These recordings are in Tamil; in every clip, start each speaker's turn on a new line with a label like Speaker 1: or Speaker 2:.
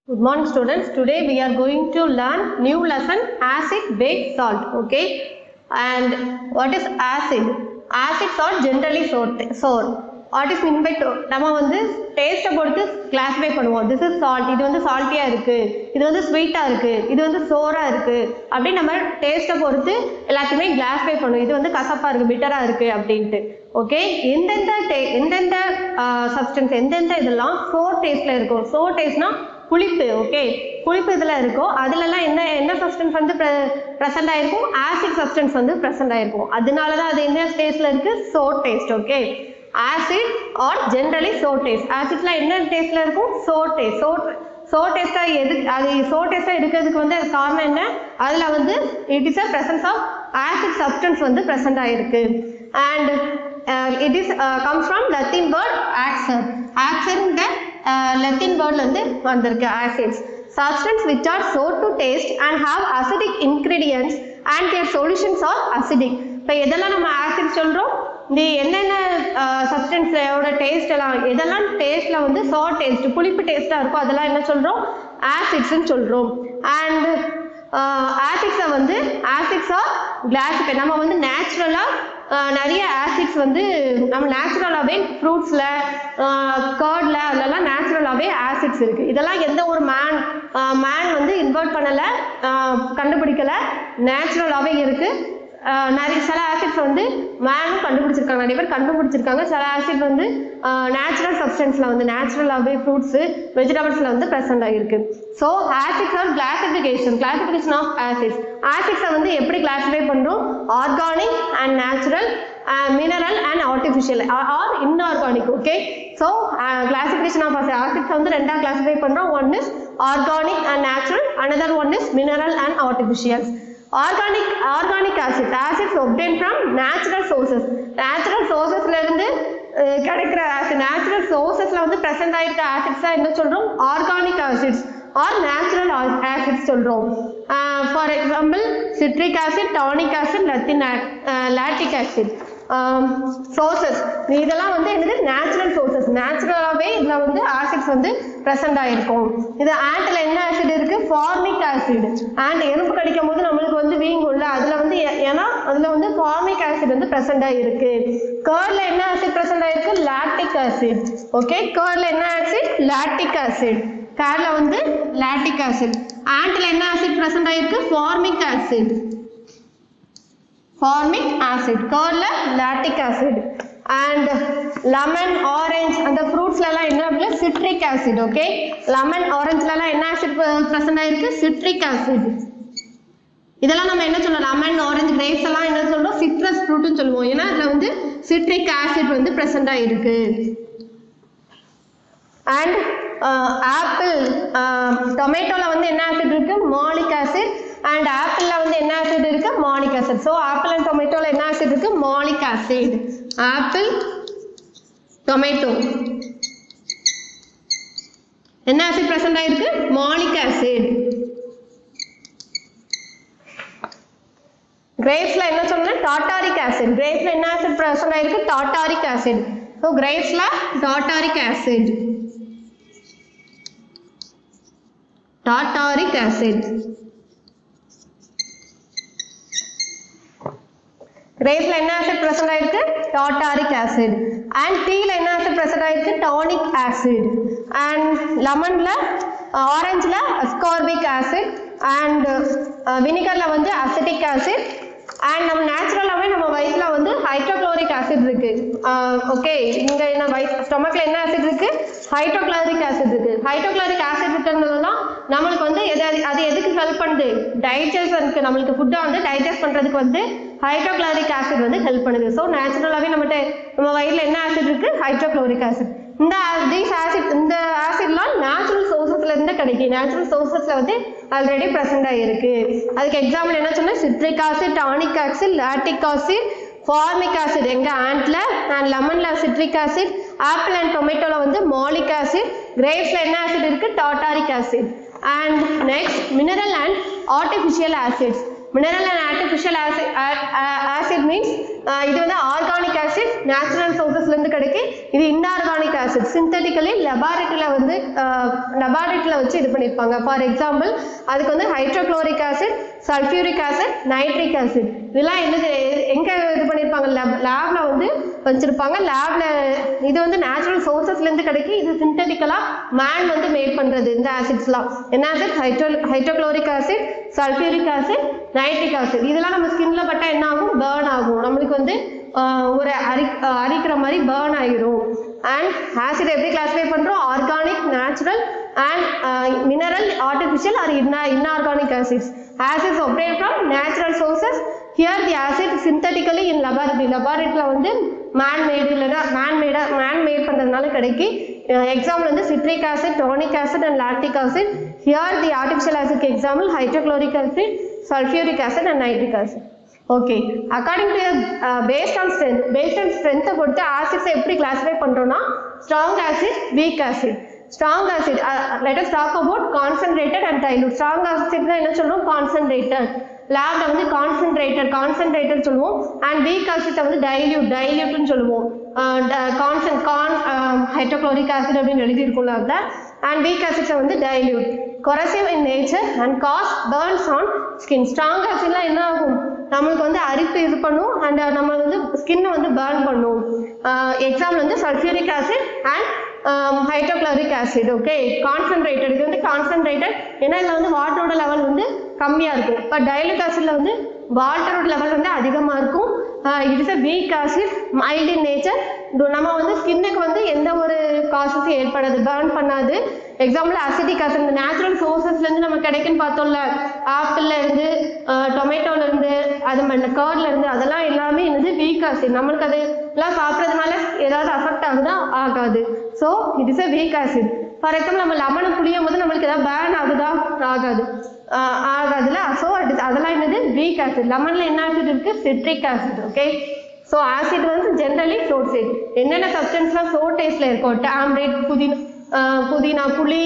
Speaker 1: Good morning students. Today we are going to learn new lesson acid, base, salt. Okay. And what is acid? Acids are generally sour. sour. What is mean by to- நம்ம வந்து டேஸ்ட்டை பொறுத்து கிளாஸிஃபை பண்ணுவோம் திஸ் இஸ் சால்ட் இது வந்து சால்ட்டியாக இருக்குது இது வந்து ஸ்வீட்டாக இருக்குது இது வந்து சோராக இருக்குது அப்படின்னு நம்ம டேஸ்ட்டை பொறுத்து எல்லாத்தையுமே கிளாஸிஃபை பண்ணுவோம் இது வந்து கசப்பாக இருக்குது பிட்டராக இருக்குது அப்படின்ட்டு ஓகே எந்தெந்த டே எந்தெந்த சப்ஸ்டன்ஸ் எந்தெந்த இதெல்லாம் சோர் டேஸ்ட்டில் இருக்கும் சோர் டேஸ்ட்னா புளிப்பு ஓகே புளிப்பு இதில் இருக்கும் அதுலலாம் என்ன என்ன சப்ஸ்டன்ஸ் வந்து ப்ரெசென்ட் ஆயிருக்கும் ஆசிட் சப்ஸ்டன்ஸ் வந்து ப்ரெசென்ட் ஆயிருக்கும் அதனால தான் அது என்ன டேஸ்ட்டில் இருக்குது sour taste okay acid are generally sour taste ஆசிட்ல என்ன டேஸ்ட்டில் இருக்கும் சோர் டேஸ்ட் சோர் சோர் டேஸ்ட்டாக எது அது சோர் டேஸ்ட்டாக இருக்கிறதுக்கு வந்து அது காரணம் என்ன அதில் வந்து it is a presence of acid substance வந்து ப்ரெசென்ட் ஆயிருக்கு and it is comes from Latin word ஆக்சர் ஆக்சர்ன்ற லத்தீன் வேர்ட்ல இருந்து வந்திருக்கு acids substance which are sour to taste and have acidic ingredients and their solutions are acidic இப்போ எதெல்லாம் நம்ம ஆசிட் சொல்கிறோம் இந்த என்னென்ன சப்ஸ்டன்ஸோட டேஸ்ட் எல்லாம் எதெல்லாம் டேஸ்ட்டில் வந்து சார் டேஸ்ட் புளிப்பு டேஸ்ட்டாக இருக்கோ அதெல்லாம் என்ன சொல்கிறோம் ஆசிட்ஸ்ன்னு சொல்கிறோம் அண்ட் ஆசிட்ஸை வந்து ஆசிட்ஸாக கிளாஸிஃபை நம்ம வந்து நேச்சுரலாக நிறைய ஆசிட்ஸ் வந்து நம்ம நேச்சுரலாகவே ஃப்ரூட்ஸில் கர்டில் அதிலலாம் நேச்சுரலாகவே ஆசிட்ஸ் இருக்குது இதெல்லாம் எந்த ஒரு மேன் மேன் வந்து இன்வெர்ட் பண்ணலை கண்டுபிடிக்கலை நேச்சுரலாகவே இருக்குது நிறைய சில ஆசிட்ஸ் வந்து மேனும் கண்டுபிடிச்சிருக்காங்க நிறைய பேர் கண்டுபிடிச்சிருக்காங்க சில ஆசிட் வந்து நேச்சுரல் சப்ஸ்டன்ஸில் வந்து நேச்சுரலாகவே ஃப்ரூட்ஸு வெஜிடபிள்ஸில் வந்து ப்ரெசென்ட் ஆகிருக்கு so acids are classification classification of acids ஆசிட்ஸை வந்து எப்படி கிளாஸிஃபை பண்ணுறோம் organic and natural mineral and artificial or inorganic okay so classification of acids வந்து ரெண்டாக கிளாஸிஃபை பண்ணுறோம் one is organic and natural another one is mineral and ஆர்டிஃபிஷியல்ஸ் organic organic acid acids obtained from natural sources natural சோர்சஸ்ல இருந்து அஹ், கிடைக்கிற ஆசிட் நேச்சுரல் சோர்சஸ்ல வந்து பிரசன்ட் ஆயிருக்க ஆசிட்ஸ் தான் என்ன சொல்றோம் organic acids are natural acids சொல்றோம் for example citric acid tannic acid Latin lactic acid sources இதெல்லாம் வந்து என்னது நேச்சுரல் சோர்சஸ் நேச்சுரலாகவே இதில் வந்து ஆசிட்ஸ் வந்து ப்ரெசென்ட் ஆகிருக்கும் இது ஆண்டில் என்ன ஆசிட் இருக்கு ஃபார்மிக் ஆசிட் ஆண்ட் எறும்பு கடிக்கும் போது நம்மளுக்கு வந்து வீங்கும்ல அதில் வந்து ஏ- ஏன்னா அதில் வந்து ஃபார்மிக் ஆசிட் வந்து ப்ரெசென்ட் ஆகிருக்கு கேர்ல என்ன ஆசிட் ப்ரெசென்ட் ஆகிருக்கு லாக்டிக் ஆசிட் ஓகே கேர்ல என்ன ஆசிட் லாக்டிக் ஆசிட் கேர்ல வந்து லாக்டிக் ஆசிட் ஆண்டில் என்ன ஆசிட் ப்ரெசென்ட் ஆகிருக்கு ஃபார்மிக் ஆசிட் ஃபார்மிக் ஆசிட் கர்ல lactic acid and lemon orange அந்த ஃப்ரூட்ஸ்லலாம் என்ன அப்படின்னா சிட்ரிக் ஆசிட் ஓகே லெமன் ஆரஞ்சுலலாம் என்ன ஆசிட் ப்ரெசென்ட் ஆயிருக்கு சிட்ரிக் ஆசிட் இதெல்லாம் நம்ம என்ன சொல்றோம் லெமன் ஆரஞ்சு கிரேப்ஸ் எல்லாம் என்ன சொல்றோம் சிட்ரஸ் ஃப்ரூட்னு சொல்லுவோம் ஏன்னா அதுல வந்து சிட்ரிக் ஆசிட் வந்து ப்ரெசென்ட் ஆயிருக்கு அண்ட் ஆப்பிள் டொமேட்டோவில் வந்து என்ன ஆசிட் இருக்கு மாலிக் ஆசிட் அண்ட் ஆப்பிளில் வந்து என்ன ஆசிட் இருக்கு malic acid so apple and டொமேட்டோவில் என்ன ஆசிட் இருக்கு மாலிக் ஆசிட் ஆப்பிள் டொமேட்டோ என்ன ஆசிட் ப்ரெசென்ட் ஆயிருக்கு மாலிக் ஆசிட் கிரேப்ஸ்ல என்ன சொன்னேன் டாட்டாரிக் ஆசிட் கிரேப்ஸ்ல என்ன ஆசிட் ப்ரெசென்ட் ஆயிருக்கு டாட்டாரிக் ஆசிட் ஸோ கிரேப்ஸ்ல டாட்டாரிக் ஆசிட் tartaric acid கிரேப்ல என்ன ஆசிட் பிரசன்ட் ஆயிருக்கு டாட்டாரிக் ஆசிட் அண்ட் டீல என்ன ஆசிட் பிரசன்ட் ஆயிருக்கு டானிக் ஆசிட் அண்ட் லெமன்ல ஆரஞ்சுல அஸ்கார்பிக் ஆசிட் அண்ட் வினிகர்ல வந்து அசிட்டிக் ஆசிட் அண்ட் நம்ம நேச்சுரலாகவே நம்ம வயிற்றுல வந்து ஹைட்ரோக்ளோரிக் ஆசிட் இருக்கு ஓகே இங்க என்ன வயிறு ஸ்டொமக்ல என்ன ஆசிட் இருக்கு ஹைட்ரோக்ளோரிக் ஆசிட் இருக்கு ஹைட்ரோக்ளோரிக் ஆசிட் இருக்கிறதுனால நம்மளுக்கு வந்து எது அது- அது எதுக்கு ஹெல்ப் பண்ணுது டைஜஷனுக்கு நம்மளுக்கு ஃபுட்டை வந்து டைஜஸ்ட் பண்றதுக்கு வந்து ஹைட்ரோக்ளோரிக் ஆசிட் வந்து ஹெல்ப் பண்ணுது ஸோ நேச்சுரலாகவே நம்மகிட்ட நம்ம வயிறுல என்ன ஆசிட் இருக்கு ஹைட்ரோக்ளோரிக் ஆசிட் இந்த தீஸ் ஆசிட் இந்த ஆசிட்லாம் நேச்சுரல் சோர்சஸ்ல இருந்து கிடைக்கும் நேச்சுரல் சோர்சஸ்ல வந்து ஆல்ரெடி ப்ரெசென்ட் ஆகிருக்கு அதுக்கு எக்ஸாம்பிள் என்ன சொன்னேன் citric acid tannic acid lactic acid formic acid எங்க ஆண்ட்ல அண்ட் லெமன்ல சிட்ரிக் ஆசிட் ஆப்பிள் அண்ட் டொமேட்டோல வந்து மாலிக் ஆசிட் கிரேப்ஸ்ல என்ன ஆசிட் இருக்கு tartaric acid and next mineral and artificial acids mineral and artificial acid acid means இது வந்து ஆர்கானிக் ஆசிட் நேச்சுரல் சோர்சஸ்லேருந்து கிடைக்கு இது இன்ஆர்கானிக் ஆசிட் சிந்தட்டிக்கலி லெபார்டரியில் வந்து லெபார்டரியில் வச்சு இது பண்ணியிருப்பாங்க ஃபார் எக்ஸாம்பிள் அதுக்கு வந்து hydrochloric acid sulphuric acid nitric acid இதெல்லாம் என்னது எங்கே இது பண்ணியிருப்பாங்க லேப் லேபில் வந்து வச்சுருப்பாங்க லேபில் இது வந்து நேச்சுரல் சோர்சஸ்லேருந்து கிடைக்கு இது சிந்தட்டிக்கலாக மேன் வந்து மேட் பண்ணுறது இந்த ஆசிட்ஸ்லாம் என்ன acid hydro hydrochloric acid sulphuric acid nitric acid இதெல்லாம் நம்ம ஸ்கின்ல பட்டா என்ன ஆகும் பேர்ன் ஆகும் நம்மளுக்கு வந்து ஆஹ், ஒரு அரி ஆஹ், அரிக்கிற மாதிரி பேர்ன் ஆகிரும் அண்ட் ஆசிட் எப்படி கிளாஸிஃபை பண்ணுறோம் organic natural and mineral artificial or இன்னா inorganic acids acids obtained from natural sources here the acid synthetically in laboratory laboratoryல வந்து மேன் மேட் இல்லைன்னா மேன் மேடா மேன் மேட் பண்ணுறதுனால கிடைக்கி எக்ஸாம்பிள் வந்து citric acid tannic acid and lactic acid here the artificial ஆசிட்க்கு example hydrochloric acid sulphuric acid and nitric acid okay according to based on strength based on ஸ்ட்ரென்த்தை பொறுத்து ஆசிட்ஸை எப்படி கிளாஸிஃபை பண்ணுறோம்னா strong acid weak acid strong acid let us talk about concentrated and dilute strong acid தான் என்ன சொல்லுவோம் கான்சென்ட்ரேட்டட் லேப்ல வந்து கான்சென்ட்ரேட்டட் கான்சென்ட்ரேட்டட் சொல்லுவோம் அண்ட் வீக் ஆசிட்டை வந்து டைல்யூட் டைல்யூட்னு சொல்லுவோம் கான்சென்ட் கான் ஹைட்ரோக்ளோரிக் ஆசிட் அப்படின்னு எழுதியிருக்கும்ல அதில் அண்ட் வீக் ஆசிட்ஸை வந்து dilute corrosive in nature and causes burns on skin strong ஆசிட்லாம் என்ன ஆகும் நம்மளுக்கு வந்து அரிப்பு இது பண்ணும் அண்ட் நம்ம வந்து ஸ்கின்னை வந்து பேர்ன் பண்ணும் எக்ஸாம்பிள் வந்து sulphuric acid and hydrochloric acid okay concentrated இது வந்து கான்சன்ட்ரேட்டட் ஏன்னா இதில் வந்து வாட்டரோட லெவல் வந்து கம்மியாக இருக்கும் பட் டயலிக் ஆசிடில் வந்து வாட்டரோட லெவல் வந்து அதிகமாக இருக்கும் it is a weak acid mild in nature நம்ம வந்து ஸ்கின்னுக்கு வந்து எந்த ஒரு காசஸும் ஏற்படாது பேர்ன் பண்ணாது எக்ஸாம்பிள் அசிட்டிக் ஆசிட் இந்த நேச்சுரல் சோர்சஸ்லேருந்து நம்ம கிடைக்குன்னு பார்த்தோம்ல ஆப்பிள்ல இருந்து டொமேட்டோல இருந்து அது மாதிரி கர்ட்ல இருந்து அதெல்லாம் எல்லாமே என்னது வீக் ஆசிட் நம்மளுக்கு அது எல்லாம் சாப்பிட்றதுனால ஏதாவது அஃபெக்ட் ஆகுதா ஆகாது so it is a weak acid for example நம்ம லெமனை புளியும் போது நம்மளுக்கு ஏதாவது பேன் ஆகுதா ஆகாது ஆஹ் ஆகாதுல்ல ஸோ அதெல்லாம் என்னது வீக் ஆசிட் லெமனில் என்ன ஆசிட் இருக்கு citric acid okay so acid வந்து ஜென்ரலி ஃப்ளோட் சைட் என்னென்ன சப்ஸ்டன்ஸ்லாம் ஃப்ளோட் டேஸ்ட்ல இருக்கும் டேம்ரேட் புதினா ஆஹ் புதினா புளி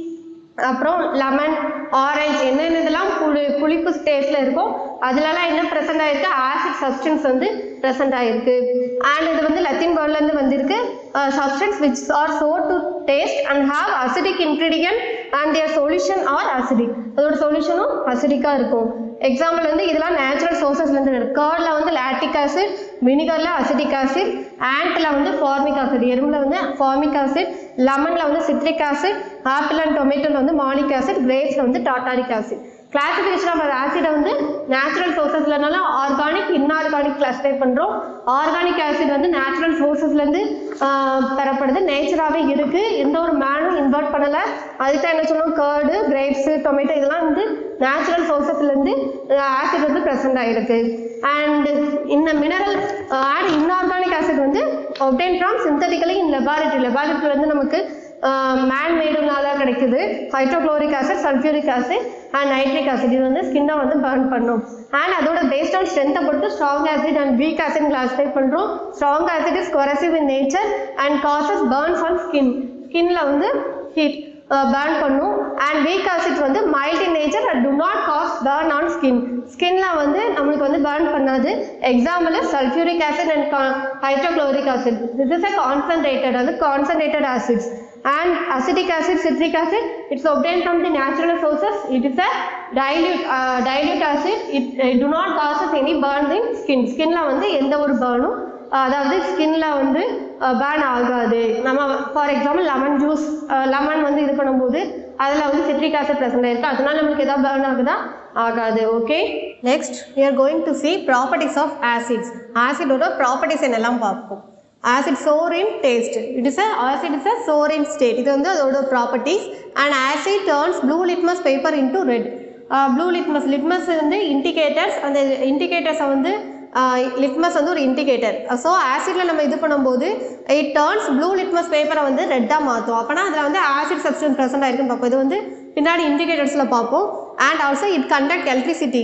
Speaker 1: அப்புறம் லெமன் ஆரஞ்சு என்னென்ன இதெல்லாம் புளி புளிப்பு டேஸ்ட்ல இருக்கோ அதுலலாம் என்ன ப்ரெசென்ட் ஆயிருக்கு ஆசிட் சப்ஸ்டன்ஸ் வந்து ப்ரெசென்ட் ஆயிருக்கு அண்ட் இது வந்து லத்தீன் வேர்ட்ல இருந்து வந்திருக்கு substance which are sour to taste and have acidic ingredient and their solution are acidic அதோட சொல்யூஷனும் அசிடிக்காக இருக்கும் எக்ஸாம்பிள் வந்து இதெல்லாம் நேச்சுரல் சோர்சஸ்லேருந்து இருக்கு கர்டில் வந்து லாக்டிக் ஆசிட் வினிகரில் அசிட்டிக் ஆசிட் ஆண்ட்டில் வந்து ஃபார்மிக் ஆசிட் எறும்புல வந்து ஃபார்மிக் ஆசிட் லெமனில் வந்து சிட்ரிக் ஆசிட் ஆப்பிள் அண்ட் டொமேட்டோவில் வந்து மாலிக் ஆசிட் கிரேப்ஸில் வந்து டாட்டாரிக் ஆசிட் கிளாசிஃபிகேஷன் ஆஃப் ஆசிடை வந்து நேச்சுரல் சோர்சஸ்லனால ஆர்கானிக் இன்ஆர்கானிக் கிளாஸிஃபை பண்ணுறோம் ஆர்கானிக் ஆசிட் வந்து நேச்சுரல் சோர்சஸ்லேருந்து பெறப்படுது நேச்சராகவே இருக்குது எந்த ஒரு மேனும் இன்வெர்ட் பண்ணலை அதுக்கு தான் என்ன சொல்லுவோம் கர்டு கிரேப்ஸு டொமேட்டோ இதெல்லாம் வந்து நேச்சுரல் சோர்சஸ்லேருந்து ஆசிட் வந்து ப்ரெசென்ட் ஆகிருக்கு அண்ட் இந்த மினரல் அண்ட் இன்ஆர்கானிக் ஆசிட் வந்து obtained from synthetically in laboratory laboratory வந்து நமக்கு மேன் மேடுனால கிடைக்குது hydrochloric acid sulphuric acid and nitric acid இது வந்து ஸ்கின்னை வந்து பர்ன் பண்ணும் அண்ட் அதோட பேஸ்ட் ஆன் ஸ்ட்ரென்த்தை பொறுத்து strong acid and weak acid classify பண்ணுறோம் strong acid is corrosive in nature and causes burns on skin ஸ்கின்ல வந்து ஹீட் பேர்ன் பண்ணும் அண்ட் வீக் ஆசிட்ஸ் வந்து mild in nature and do not cause burn on skin ஸ்கின்ல வந்து நம்மளுக்கு வந்து பேர்ன் பண்ணாது example sulphuric acid and hydrochloric acid this is a concentrated அது concentrated acids and acetic acid citric acid it's obtained from the natural sources it is a dilute uh, dilute acid it, it do not causes any burns in skin skinல வந்து எந்த ஒரு burn-உம் அதாவது ஸ்கின்ல வந்து பேர்ன் ஆகாது நம்ம for example lemon juice lemon வந்து இது பண்ணும்போது அதில் வந்து சிட்ரிக் ஆசிட் ப்ரெசென்ட் ஆயிருக்கு அதனால நம்மளுக்கு ஏதாவது பேர்ன் ஆகுதா ஆகாது okay next we are going to see properties of acids ஆசிடோட ப்ராப்பர்ட்டிஸ் என்னெல்லாம் பார்ப்போம் acid sour in taste it is acid is a sour in state இது வந்து அதோட properties and acid turns blue litmus paper into red blue litmus litmus வந்து இண்டிகேட்டர்ஸ் அந்த இண்டிகேட்டர்ஸை வந்து லிட்மஸ் வந்து ஒரு இண்டிகேட்டர் ஸோ ஆசிட்ல நம்ம இது பண்ணும்போது இட் டேர்ன்ஸ் ப்ளூ லிட்மஸ் பேப்பரை வந்து ரெட்டாக மாற்றும் அப்போனா அதில் வந்து ஆசிட் சப்ஸ்டன்ஸ் ப்ரெசென்ட் ஆயிருக்குன்னு பார்ப்போம் இது வந்து பின்னாடி இண்டிகேட்டர்ஸில் பார்ப்போம் and also it conduct electricity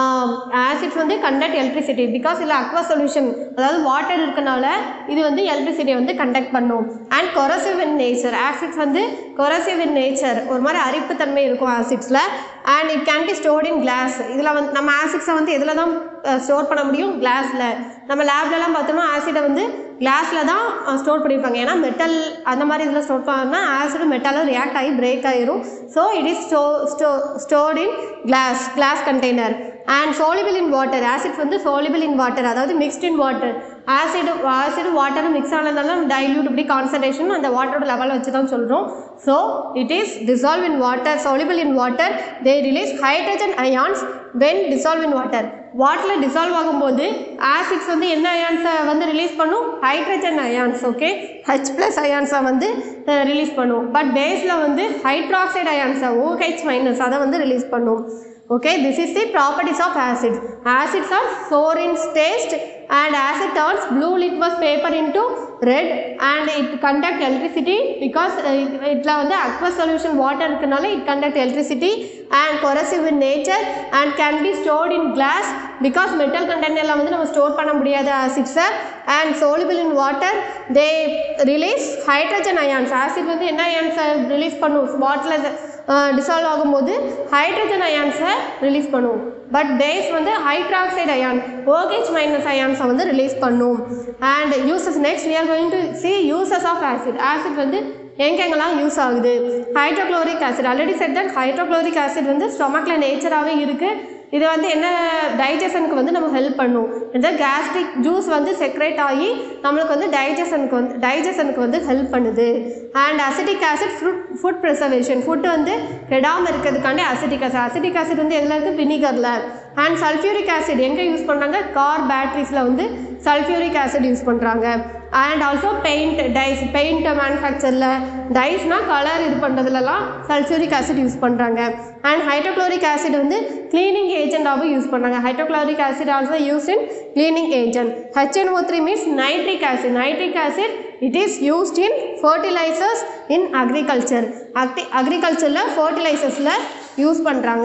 Speaker 1: acids வந்து கண்டக்ட் எலக்ட்ரிசிட்டி பிகாஸ் இதில் அக்வா சொல்யூஷன் அதாவது வாட்டர் இருக்கனால இது வந்து எலக்ட்ரிசிட்டியை வந்து கண்டக்ட் பண்ணும் and corrosive in nature acids வந்து கொரசிவ் இன் நேச்சர் ஒரு மாதிரி அரிப்புத்தன்மை இருக்கும் ஆசிட்ஸில் and it can be stored in glass இதில் வந்து நம்ம ஆசிட்ஸை வந்து எதில் தான் ஸ்டோர் பண்ண முடியும் கிளாஸில் நம்ம லேப்லலாம் பார்த்தோம்னா ஆசிடை வந்து கிளாஸில் தான் ஸ்டோர் பண்ணியிருப்பாங்க ஏன்னா மெட்டல் அந்த மாதிரி இதில் ஸ்டோர் பண்ணா ஆசிடு மெட்டலும் ரியாக்ட் ஆகி பிரேக் ஆயிரும் so it is sto sto stored in glass glass container and soluble in water acids வந்து soluble இன் வாட்டர் அதாவது mixed in water acid acid வாட்டரும் மிக்ஸ் ஆனதால டைல்யூட் இப்படி கான்சன்ட்ரேஷன் அந்த வாட்டரோட லெவலை வச்சு தான் சொல்கிறோம் so it is dissolve in water soluble in water they release hydrogen ions when dissolve in water வாட்டரில் டிசால்வ் ஆகும்போது ஆசிட்ஸ் வந்து என்ன அயான்ஸை வந்து ரிலீஸ் பண்ணும் hydrogen ions okay H plus அயான்ஸை வந்து ரிலீஸ் பண்ணும் பட் பேஸில் வந்து ஹைட்ராக்சைடு அயான்ஸை ஓஹெச் மைனஸ் அதை வந்து ரிலீஸ் பண்ணும் okay this is the properties of acids acids are sour in taste and acid turns blue litmus paper into red and it conduct electricity because uh, it- இதில் வந்து aqueous solution water இருக்கனால it conduct electricity and corrosive in nature and can be stored in glass because metal containerல வந்து நம்ம ஸ்டோர் பண்ண முடியாத ஆசிட்ஸை and soluble in water they release hydrogen ions acid வந்து என்ன ions ரிலீஸ் பண்ணும் வாட்டரில் டிசால்வ் ஆகும்போது ஹைட்ரஜன் அயான்ஸை ரிலீஸ் பண்ணும் பட் பேஸ் வந்து ஹைட்ராக்சைடு அயான் OH மைனஸ் அயான்ஸை வந்து ரிலீஸ் பண்ணும் and uses next we are going to see uses of acid acid வந்து எங்கெங்கெல்லாம் யூஸ் ஆகுது hydrochloric acid already said that hydrochloric acid வந்து ஸ்டொமக்கில் நேச்சராகவே இருக்குது இது வந்து என்ன டைஜஷனுக்கு வந்து நம்ம ஹெல்ப் பண்ணும் இந்த கேஸ்ட்ரிக் ஜூஸ் வந்து செக்ரேட் ஆகி நம்மளுக்கு வந்து டைஜஷனுக்கு வந்து டைஜஷனுக்கு வந்து ஹெல்ப் பண்ணுது and acetic acid food food preservation food வந்து கெடாமல் இருக்கிறதுக்காண்டி அசிட்டிக் ஆசிட் அசிட்டிக் ஆசிட் வந்து எதில் இருக்குது வினிகரில் அண்ட் சல்ஃபியூரிக் ஆசிட் எங்கே யூஸ் பண்ணுறாங்க கார் பேட்டரிஸில் வந்து சல்ஃபியூரிக் ஆசிட் யூஸ் பண்ணுறாங்க and also paint dyes paint மேனுஃபேக்சரில் டைஸ்னால் கலர் இது பண்ணுறதுலலாம் சல்ஃபியூரிக் ஆசிட் யூஸ் பண்ணுறாங்க அண்ட் ஹைட்ரோக்ளோரிக் ஆசிட் வந்து க்ளீனிங் ஏஜென்ட்டாகவும் யூஸ் பண்ணுறாங்க hydrochloric acid also use in cleaning agent HNO3 three means nitric acid nitric acid it is used in fertilizers in agriculture agri அக்ரிகல்ச்சரில் ஃபர்டிலைசர்ஸில் யூஸ் பண்ணுறாங்க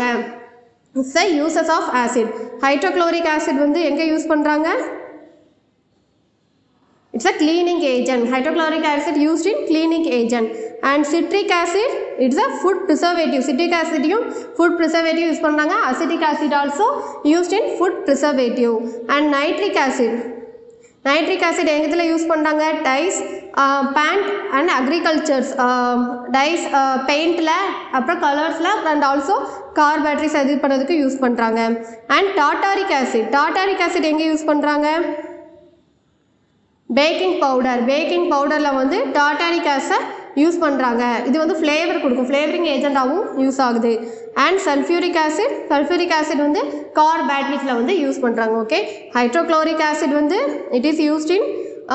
Speaker 1: it's a uses of acid hydrochloric acid வந்து எங்கே யூஸ் பண்ணுறாங்க it's a cleaning agent hydrochloric acid used in cleaning agent and citric acid it's a food preservative citric acid யும் food preservative யூஸ் பண்ணாங்க acidic acid also used in food preservative and nitric acid nitric acid எங்கத்தில் யூஸ் பண்ணுறாங்க dyes paint and agricultures dyes பெயிண்டில் அப்புறம் கலர்ஸில் அண்ட் ஆல்சோ கார் பேட்டரிஸ் இது பண்ணுறதுக்கு யூஸ் பண்ணுறாங்க and tartaric acid tartaric acid எங்கே யூஸ் பண்ணுறாங்க பேக்கிங் பவுடர் பேக்கிங் பவுடரில் வந்து டாட்டாரிக் ஆஸை யூஸ் பண்ணுறாங்க இது வந்து ஃப்ளேவர் கொடுக்கும் ஃப்ளேவரிங் ஏஜென்ட்டாகவும் யூஸ் ஆகுது and sulphuric acid sulphuric acid வந்து கார் பேட்டரிஸில் வந்து யூஸ் பண்ணுறாங்க ஓகே ஹைட்ரோக்ளோரிக் ஆசிட் வந்து it is used in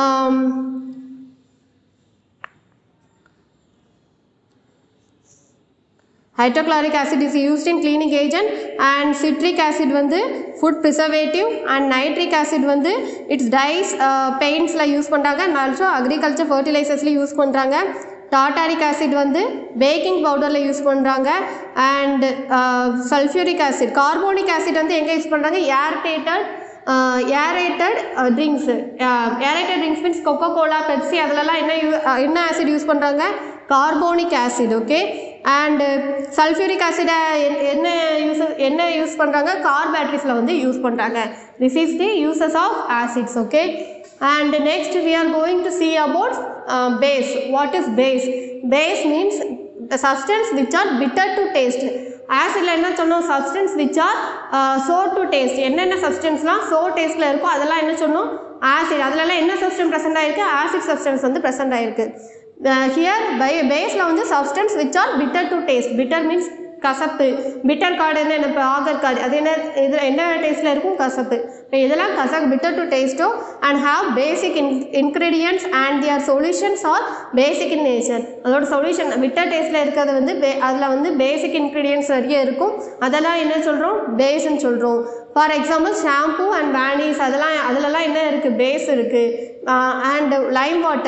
Speaker 1: hydrochloric acid is used in cleaning agent and citric acid வந்து food preservative and nitric acid வந்து its dyes uh, paintsல யூஸ் பண்ணுறாங்க and also agriculture fertilizers use பண்ணுறாங்க டாட்டாரிக் ஆசிட் வந்து பேக்கிங் பவுடரில் யூஸ் பண்ணுறாங்க and sulphuric acid carbonic acid வந்து எங்கே யூஸ் பண்ணுறாங்க aerated aerated drinks aerated drinks means Coca Cola Pepsi அதிலலாம் என்ன யூ என்ன ஆசிட் யூஸ் பண்ணுறாங்க கார்போனிக் ஆசிட் ஓகே அண்டு சல்ஃபியூரிக் ஆசிடை என்ன யூஸ் என்ன யூஸ் பண்ணுறாங்க கார் பேட்டரிஸில் வந்து யூஸ் பண்ணுறாங்க this is the uses of acids okay and next we are going to see about uh, base what is base base means the substance which are bitter to taste ஆசிடில் என்ன சொன்னோம் substance which are sour to taste என்னென்ன சப்ஸ்டன்ஸ்லாம் சோர் டேஸ்ட்டில் இருக்கோ அதெல்லாம் என்ன சொன்னோம் ஆசிட் அதிலலாம் என்ன சப்ஸ்டன்ஸ் ப்ரெசென்ட் ஆயிருக்கு ஆசிட் சப்ஸ்டன்ஸ் வந்து ப்ரெசென்ட் ஆயிருக்கு ஹியர் பை பேஸில் வந்து substance which are bitter to taste bitter means கசப்பு பிட்டர் கார்டு என்ன இப்போ ஆகர் கார்டு அது என்ன இதில் என்ன டேஸ்ட்டில் இருக்கும் கசப்பு இப்போ இதெல்லாம் கசக் பிட்டர் டு டேஸ்ட்டோ and have basic in ingredients and their solutions are basic in nature அதோட சொல்யூஷன் பிட்டர் டேஸ்ட்டில் இருக்கிறது வந்து பே அதில் வந்து பேசிக் இன்க்ரீடியன்ட்ஸ் நிறைய இருக்கும் அதெல்லாம் என்ன சொல்கிறோம் பேஸ்ன்னு சொல்கிறோம் for example shampoo and Vanish அதெல்லாம் அதிலலாம் என்ன இருக்குது பேஸ் இருக்குது and lime water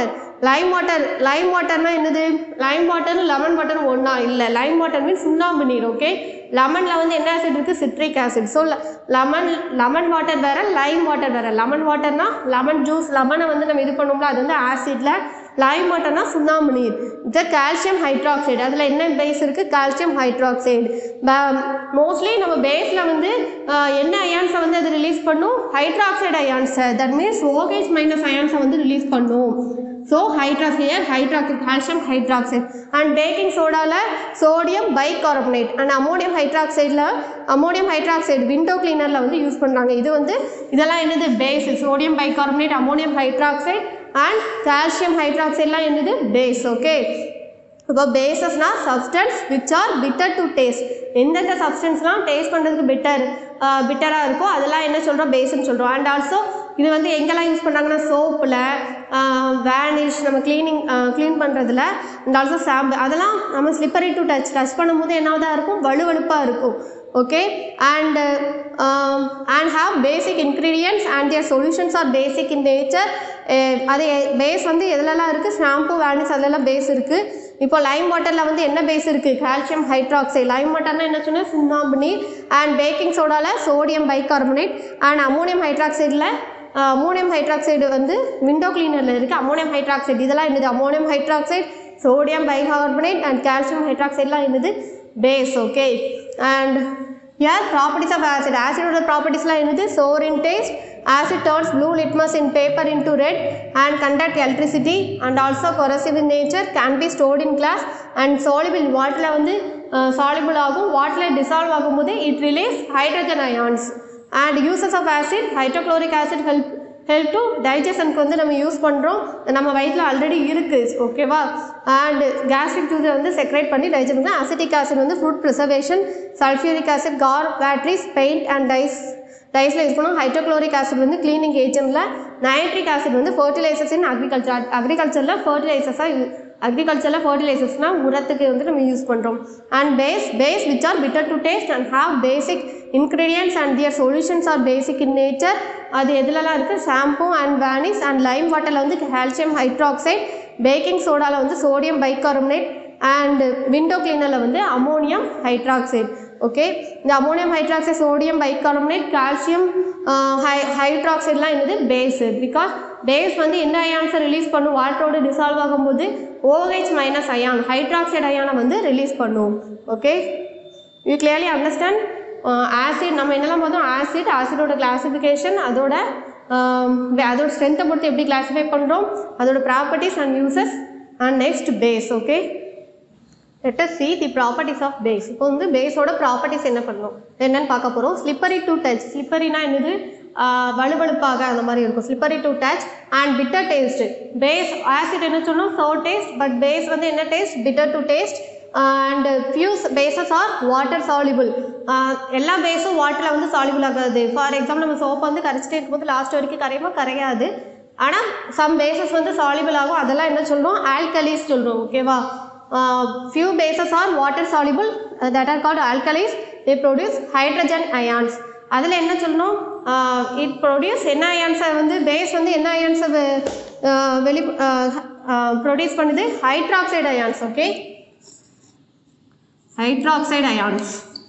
Speaker 1: lime water lime வாட்டர்னா என்னது லைம் வாட்டர் லெமன் வாட்டர் ஒன்றா இல்லை லைம் வாட்டர் மீன்ஸ் சுண்ணாம்பு நீர் ஓகே லெமனில் வந்து என்ன ஆசிட் இருக்குது citric acid so lemon lemon water வேறு லைம் வாட்டர் வேறு லெமன் வாட்டர்னா லெமன் ஜூஸ் லெமனை வந்து நம்ம இது பண்ணோம்ல அது வந்து ஆசிடில் லைம் வாட்டர்னா சுண்ணாம்பு நீர் இது கால்சியம் ஹைட்ராக்சைடு அதில் என்ன பேஸ் இருக்குது கால்சியம் ஹைட்ராக்சைடு மோஸ்ட்லி நம்ம பேஸில் வந்து ஆஹ், என்ன அயான்ஸை வந்து அது ரிலீஸ் பண்ணும் ஹைட்ராக்சைடு அயான்ஸை தட் மீன்ஸ் ஓகேஜ் மைனஸ் அயான்ஸை வந்து ரிலீஸ் பண்ணும் so hydroxide hydroxide calcium hydroxide and baking சோடாவில் சோடியம் பைகார்பனேட் அண்ட் அமோனியம் ஹைட்ராக்சைடில் அமோனியம் ஹைட்ராக்சைடு விண்டோ கிளீனரில் வந்து யூஸ் பண்ணுறாங்க இது வந்து இதெல்லாம் என்னது base sodium bicarbonate ammonium hydroxide and calcium ஹைட்ராக்சைட்லாம் என்னது பேஸ் ஓகே இப்போ பேசஸ்னா substance which are bitter to taste எந்தெந்த சப்ஸ்டன்ஸ்லாம் டேஸ்ட் பண்ணுறதுக்கு பிட்டர் பிட்டராக இருக்கோ அதெல்லாம் என்ன சொல்கிறோம் பேஸ்ன்னு சொல்கிறோம் அண்ட் ஆல்சோ இது வந்து எங்கெல்லாம் யூஸ் பண்ணுறாங்கன்னா சோப்பில் வேனிஷ் நம்ம க்ளீனிங் க்ளீன் பண்ணுறதுல அண்ட் ஆல்சோ சாம்பு அதெல்லாம் நம்ம ஸ்லிப்பரி டு டச் டச் பண்ணும்போது என்னதான் இருக்கும் வலுவழுப்பாக இருக்கும் okay and and have basic ingredients and their solutions are basic in nature அது பேஸ் வந்து எதுலலாம் இருக்குது ஷாம்பு வேனிஸ் அதுலலாம் பேஸ் இருக்குது இப்போ லைம் வாட்டரில் வந்து என்ன பேஸ் இருக்குது கால்சியம் ஹைட்ராக்சைடு லைம் வாட்டர்னா என்ன சொன்னால் சுண்ணாம்பு நீர் அண்ட் பேக்கிங் சோடாவில் சோடியம் பைகார்பனேட் அண்ட் அமோனியம் ஹைட்ராக்சைடில் அமோனியம் ஹைட்ராக்சைடு வந்து விண்டோ கிளீனரில் இருக்குது அமோனியம் ஹைட்ராக்சைடு இதெல்லாம் என்னது ammonium hydroxide sodium bicarbonate and calcium ஹைட்ராக்சைட்லாம் என்னது பேஸ் ஓகே அண்ட் யார் ப்ராப்பர்ட்டிஸ் ஆஃப் ஆசிட் ஆசிடோட ப்ராப்பர்ட்டிஸ்லாம் என்னது sour in taste acid turns blue litmus in paper into red and conduct electricity and also corrosive in nature can be stored in glass and soluble in water வந்து soluble ஆகும் வாட்டரில் dissolve ஆகும்போது it release hydrogen ions and uses of acid hydrochloric acid help help to டைஜஷனுக்கு வந்து நம்ம யூஸ் பண்ணுறோம் நம்ம வயிற்றில் ஆல்ரெடி இருக்குது ஓகேவா அண்ட் கேஸ்ட்ரிக் ஜூஸை வந்து செக்ரேட் பண்ணி டைஜஸ்ட் பண்ணி அசிட்டிக் ஆசிட் வந்து fruit preservation sulphuric acid car batteries paint and dyes டைஸில் யூஸ் பண்ணுவோம் ஹைட்ரோக்ளோரிக் ஆசிட் வந்து க்ளீனிங் ஏஜென்ட்டில் நைட்ரிக் ஆசிட் வந்து ஃபர்டிலைசர்ஸ் இன் அக்ரிகல்ச்சர் அக்ரிகல்ச்சரில் ஃபர்டிலைசர்ஸாக அக்ரிகல்ச்சரில் ஃபர்டிலைசர்ஸ்னால் உரத்துக்கு வந்து நம்ம யூஸ் பண்ணுறோம் and base base which are bitter to taste and have basic ingredients and their solutions are basic in nature அது எதுலலாம் இருக்குது shampoo and Vanish and lime வாட்டரில் வந்து கால்சியம் ஹைட்ராக்சைட் பேக்கிங் சோடாவில் வந்து சோடியம் பைகார்பனேட் அண்ட் விண்டோ கிளீனரில் வந்து அமோனியம் ஹைட்ராக்சைடு ஓகே இந்த ammonium hydroxide sodium bicarbonate calcium hy ஹைட்ராக்சைட்லாம் என்னது பேஸ் பிகாஸ் பேஸ் வந்து என்ன அயான்ஸை ரிலீஸ் பண்ணும் வாட்டரோட டிசால்வ் ஆகும்போது OH மைனஸ் அயான் ஹைட்ராக்சைடு அயானை வந்து ரிலீஸ் பண்ணும் okay you clearly understand acid நம்ம என்னெல்லாம் பார்த்தோம் ஆசிட் ஆசிடோட கிளாசிஃபிகேஷன் அதோட ஆம், அதோட ஸ்ட்ரென்த்தை பொறுத்து எப்படி கிளாஸிஃபை பண்ணுறோம் அதோட properties and uses and next base okay let us see the properties of base இப்போ வந்து பேஸோட ப்ராப்பர்ட்டிஸ் என்ன பண்ணணும் என்னன்னு பார்க்க போகிறோம் ஸ்லிப்பரி டு டச் ஸ்லிப்பரினா என்னது ஆஹ் வழுவழுப்பாக அந்த மாதிரி இருக்கும் slippery to touch and bitter taste base acid என்ன சொன்னோம் சோ டேஸ்ட் பட் பேஸ் வந்து என்ன taste bitter to taste and few bases are water soluble எல்லா பேஸும் வாட்டரில் வந்து சாலிபிள் ஆகாது ஃபார் எக்ஸாம்பிள் நம்ம சோப்பை வந்து கரைச்சிட்டே இருக்கும்போது லாஸ்ட் வரைக்கும் கரையுமா கரையாது ஆனால் சம் பேசஸ் வந்து சாலிபிள் ஆகும் அதெல்லாம் என்ன சொல்கிறோம் ஆல்கலிஸ் சொல்கிறோம் ஓகேவா uh, few bases are water soluble uh, that are called alkalis they produce hydrogen ions அதில் என்ன சொல்லணும் இட் ப்ரொடியூஸ் என்ன அயான்ஸை வந்து பேஸ் வந்து என்ன அயான்ஸை வெளி ப்ரொடியூஸ் பண்ணுது hydroxide ions okay hydroxide ions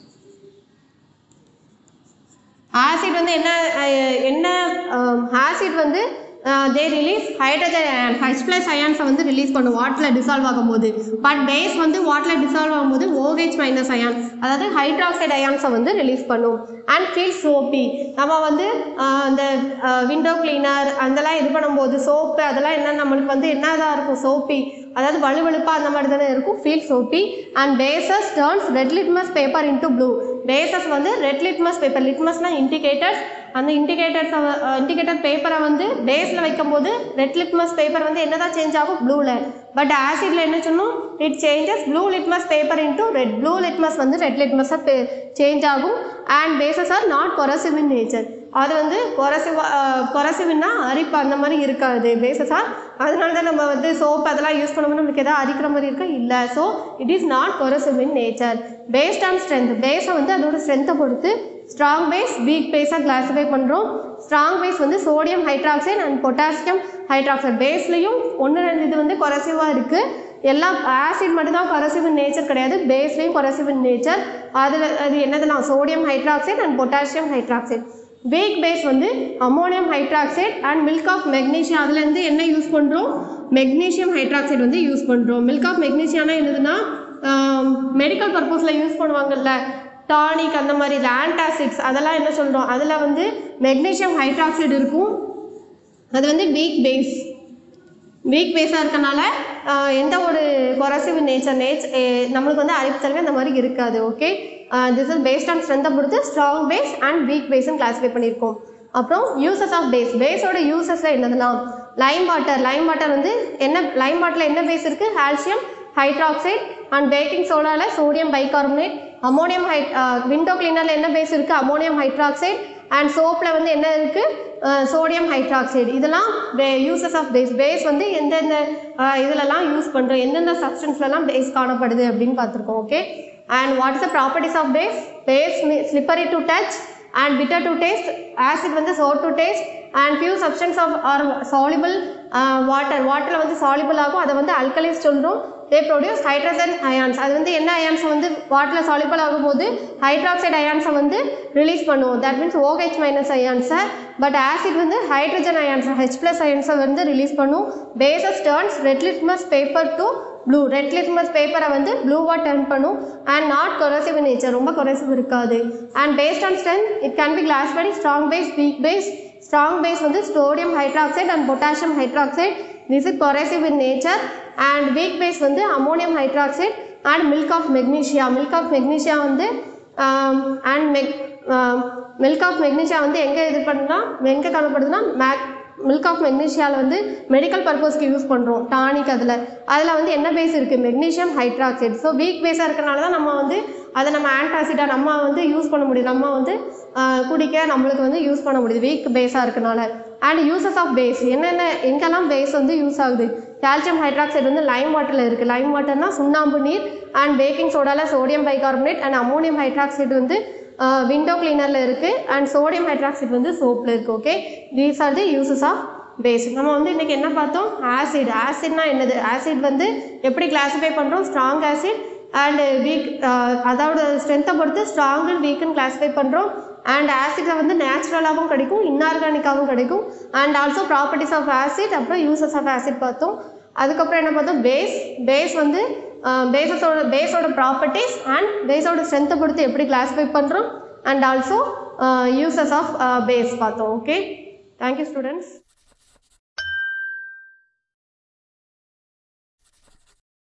Speaker 1: acid வந்து என்ன அஹ், என்ன ஆசிட் வந்து they release hydrogen ion H plus அயான்ஸை வந்து ரிலீஸ் பண்ணும் வாட்டரில் டிசால்வ் ஆகும்போது பட் பேஸ் வந்து வாட்டரில் டிசால்வ் ஆகும்போது ஓஹெச் மைனஸ் அயான் அதாவது ஹைட்ராக்சைடு அயான்ஸை வந்து ரிலீஸ் பண்ணும் அண்ட் ஃபீல் சோப்பி நம்ம வந்து ஆஹ், அந்த விண்டோ கிளீனர் அதெல்லாம் இது பண்ணும்போது சோப்பு அதெல்லாம் என்ன நம்மளுக்கு வந்து என்னதான் இருக்கும் சோப்பி அதாவது வலுவழுப்பாக அந்த மாதிரி தானே இருக்கும் feel soapy and bases turns red litmus paper into blue bases வந்து ரெட் லிட்மஸ் பேப்பர் லிட்மஸ்னால் இண்டிகேட்டர்ஸ் அந்த இண்டிகேட்டர்ஸ் இண்டிகேட்டர் பேப்பரை வந்து பேஸில் வைக்கும்போது ரெட் லிட்மஸ் பேப்பர் வந்து என்னதான் சேஞ்ச் ஆகும் ப்ளூவில் பட் ஆசிடில் என்ன சொன்னோம் it changes blue litmus paper into red blue litmus வந்து ரெட் லிட்மஸாக சேஞ்ச் ஆகும் and bases are not corrosive in nature அது வந்து கொரசிவ் கொரசிவ்னா அரிப்பு அந்த மாதிரி இருக்காது பேசஸா அதனால தான் நம்ம வந்து சோப் அதெல்லாம் யூஸ் பண்ணும்போது நம்மளுக்கு எதாவது அரிக்கிற மாதிரி இருக்கா இல்லை so it is not corrosive in nature based on strength பேஸை வந்து அதோட ஸ்ட்ரென்த்தை பொறுத்து ஸ்ட்ராங் பேஸ் வீக் பேஸாக கிளாஸிஃபை பண்ணுறோம் ஸ்ட்ராங் பேஸ் வந்து sodium hydroxide and potassium hydroxide பேஸ்லேயும் ஒன்று ரெண்டு இது வந்து குறைசிவாக இருக்குது எல்லா ஆசிட் மட்டும்தான் கரசிவ் நேச்சர் கிடையாது பேஸ்லேயும் கரசிவ் நேச்சர் அதில் அது என்னதுன்னா sodium hydroxide and potassium hydroxide weak base வந்து ammonium hydroxide and milk of magnesium அதுலேருந்து என்ன யூஸ் பண்ணுறோம் மெக்னீஷியம் ஹைட்ராக்சைடு வந்து யூஸ் பண்ணுறோம் மில்க் ஆஃப் மெக்னீஷியம்னா என்னதுன்னா மெடிக்கல் பர்பஸில் யூஸ் பண்ணுவாங்கல்ல டானிக் அந்த மாதிரி ஆன்டாசிட்ஸ் அதெல்லாம் என்ன சொல்கிறோம் அதில் வந்து மெக்னீஷியம் ஹைட்ராக்சைடு இருக்கும் அது வந்து வீக் பேஸ் வீக் பேஸாக இருக்கனால ஆஹ், எந்த ஒரு கொரசிவ் நேச்சர் நேச் நம்மளுக்கு வந்து அரிப்புத்தன்மை அந்த மாதிரி இருக்காது okay this is based on ஸ்ட்ரென்த்தை பொறுத்து ஸ்ட்ராங் பேஸ் அண்ட் வீக் பேஸ்னு கிளாஸிஃபை பண்ணியிருக்கோம் அப்புறம் யூசஸ் ஆஃப் பேஸ் பேஸோட யூசஸில் என்னதுன்னா லைம் வாட்டர் லைம் வாட்டர் வந்து என்ன லைம் வாட்டரில் என்ன பேஸ் இருக்குது கால்சியம் ஹைட்ராக்சைடு அண்ட் பேக்கிங் சோடாவில் sodium bicarbonate ammonium hy window கிளீனரில் என்ன பேஸ் இருக்குது அமோனியம் ஹைட்ராக்சைடு அண்ட் சோப்பில் வந்து என்ன இருக்குது சோடியம் ஹைட்ராக்சைடு இதெல்லாம் யூசஸ் ஆஃப் பேஸ் பேஸ் வந்து எந்தெந்த அஹ், இதுலலாம் யூஸ் பண்ணுறோம் எந்தெந்த சப்ஸ்டன்ஸ்லலாம் பேஸ் காணப்படுது அப்படின்னு பார்த்துருக்கோம் okay and what is the properties of base base slippery to touch and bitter to taste acid வந்து sour to taste and few substances of are soluble water வாட்டரில் வந்து சாலிபிள் ஆகும் அதை வந்து அல்கலைஸ் சொல்கிறோம் தே ப்ரொடியூஸ் ஹைட்ரஜன் அயான்ஸ் அது வந்து என்ன அயான்ஸை வந்து வாட்டரில் சாலிபிள் ஆகும்போது ஹைட்ராக்சைடு அயான்ஸை வந்து ரிலீஸ் பண்ணுவோம் தட் மீன்ஸ் OH மைனஸ் அயான்ஸை பட் ஆசிட் வந்து ஹைட்ரஜன் அயான்ஸ் ஹெச் ப்ளஸ் அயான்ஸை வந்து ரிலீஸ் பண்ணும் bases turns red litmus paper to blue red litmus பேப்பரை வந்து ப்ளூவாக டர்ன் பண்ணும் அண்ட் நாட் கொரசிவ் நேச்சர் ரொம்ப கொரசிவ் இருக்காது and based on strength it can be class படி strong base weak base strong base வந்து sodium hydroxide and potassium hydroxide this is corrosive in nature and weak base வந்து ammonium hydroxide and milk of magnesia milk of magnesia வந்து and mag milk of magnesia வந்து எங்கே இது பண்ணுறா எங்கே காணப்படுதுன்னா மேக் மில்க் ஆஃப் மெக்னீஷியாவில் வந்து மெடிக்கல் பர்பஸ்க்கு யூஸ் பண்ணுறோம் டானிக் அதில் அதில் வந்து என்ன பேஸ் இருக்குது மெக்னீஷியம் ஹைட்ராக்சைடு ஸோ வீக் பேஸாக இருக்கனால தான் நம்ம வந்து அதை நம்ம ஆன்டாசிடாக நம்ம வந்து யூஸ் பண்ண முடியும் நம்ம வந்து ஆஹ், குடிக்க நம்மளுக்கு வந்து யூஸ் பண்ண முடியுது வீக் பேஸாக இருக்கனால அண்ட் யூசஸ் ஆஃப் பேஸ் என்னென்ன எங்கெல்லாம் பேஸ் வந்து யூஸ் ஆகுது கால்சியம் ஹைட்ராக்சைடு வந்து லைம் வாட்டரில் இருக்குது லைம் வாட்டர்னா சுண்ணாம்பு நீர் அண்ட் பேக்கிங் சோடாவில் sodium bicarbonate and ammonium hydroxide வந்து விண்டோ கிளீனரில் இருக்குது அண்ட் சோடியம் ஹைட்ராக்சைடு வந்து சோப்பில் இருக்குது okay these are the uses of base நம்ம வந்து இன்றைக்கி என்ன பார்த்தோம் ஆசிட் ஆசிட்னா என்னது ஆசிட் வந்து எப்படி கிளாஸிஃபை பண்ணுறோம் ஸ்ட்ராங் ஆசிட் அண்ட் வீக் அதோட ஸ்ட்ரென்த்தை பொறுத்து ஸ்ட்ராங் அண்ட் வீக்குன்னு கிளாஸிஃபை பண்ணுறோம் அண்ட் ஆசிடில் வந்து நேச்சுரலாகவும் கிடைக்கும் இன்ஆர்கானிக்காகவும் கிடைக்கும் and also properties of acid அப்புறம் யூசஸ் ஆஃப் ஆசிட் பார்த்தோம் அதுக்கப்புறம் என்ன பார்த்தோம் பேஸ் பேஸ் வந்து பேஸஸோட பேஸோட ப்ராப்பர்ட்டிஸ் அண்ட் பேஸோட ஸ்ட்ரென்த்தை பொறுத்து எப்படி கிளாஸிஃபை பண்ணுறோம் and also uses of base பார்த்தோம் ஓகே தேங்க்யூ ஸ்டூடெண்ட்ஸ்